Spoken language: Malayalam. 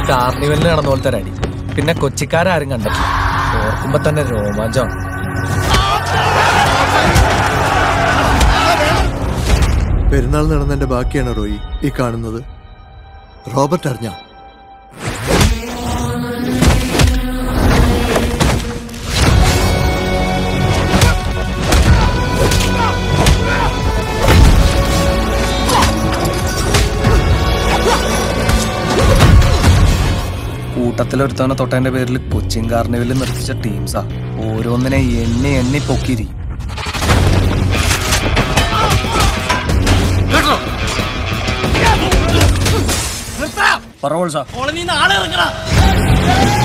കാർണിവലിന് നടന്ന പോലത്തെ ഒരു അടി പിന്നെ കൊച്ചിക്കാരും കണ്ടിട്ടില്ല ഓർക്കുമ്പോ തന്നെ രോമാഞ്ചം പെരുന്നാൾ നടന്നതിന്റെ ബാക്കിയാണ് റോയി ഈ കാണുന്നത് റോബർട്ട് അറിഞ്ഞ കൂട്ടത്തിലൊരുത്തവണ തൊട്ടതിന്റെ പേരിൽ കൊച്ചിൻ കാർണിവലിൽ നിർത്തിച്ച ടീംസാ ഓരോന്നിനെ എണ്ണി എണ്ണി പൊക്കിരി പറവോൾ സാർ കോളനിന്ന് ആളെ ഇറങ്ങണ